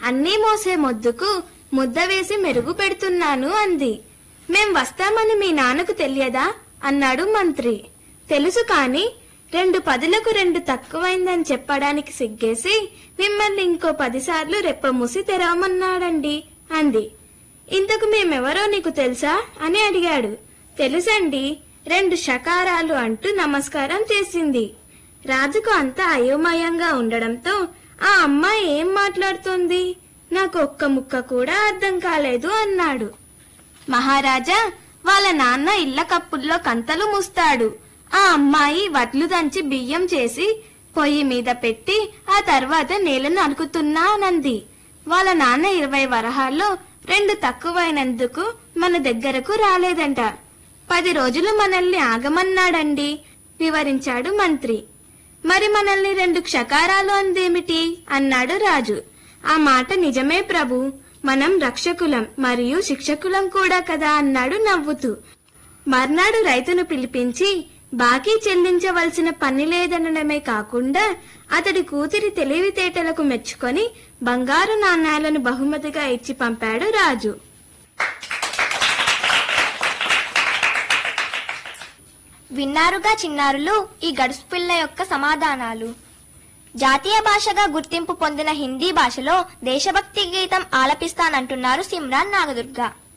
అన్నీ మోసే మొద్దుకు ముద్ద వేసి మెరుగు పెడుతున్నాను అంది మేం వస్తామని మీ నాన్నకు తెలియదా అన్నాడు మంత్రి తెలుసు కాని రెండు పదులకు రెండు తక్కువైందని చెప్పడానికి సిగ్గేసి మిమ్మల్ని ఇంకో పదిసార్లు రెప్పమూసి తెరవమన్నాడండి అంది ఇంతకు మేమెవరో నీకు తెలుసా అని అడిగాడు తెలుసండి రెండు షకారాలు అంటూ నమస్కారం చేసింది రాజుకు అంతా అయోమయంగా ఉండడంతో ఆ అమ్మాయి ఏం మాట్లాడుతోంది నాకు ఒక్క ముక్క కూడా అర్థం కాలేదు అన్నాడు మహారాజా వాళ్ళ నాన్న ఇళ్ల కప్పుల్లో కంతలు మూస్తాడు ఆ అమ్మాయి వడ్లు దంచి బియ్యం చేసి పొయ్యి మీద పెట్టి ఆ తర్వాత నీళ్లను అనుకుతున్నానంది వాళ్ళ నాన్న ఇరవై వరహాల్లో రెండు తక్కువైనందుకు మన దగ్గరకు రాలేదంట పది రోజులు మనల్ని ఆగమన్నాడండి వివరించాడు మంత్రి మరి మనల్ని రెండు క్షకారాలు అందేమిటి అన్నాడు రాజు ఆ మాట నిజమే ప్రభు మనం రక్షకులం మరియు శిక్షకులం కూడా కదా అన్నాడు నవ్వుతూ మర్నాడు రైతును పిలిపించి బాకీ చెల్లించవలసిన పని లేదనడమే కాకుండా అతడి కూతురి తెలివితేటలకు మెచ్చుకొని బంగారు నాణ్యాలను బహుమతిగా ఇచ్చి పంపాడు రాజు విన్నారుగా చిన్నారులు ఈ గడుసు పిల్ల యొక్క సమాధానాలు జాతీయ భాషగా గుర్తింపు పొందిన హిందీ భాషలో దేశభక్తి గీతం ఆలపిస్తానంటున్నారు సిమ్రాన్ నాగదుర్గ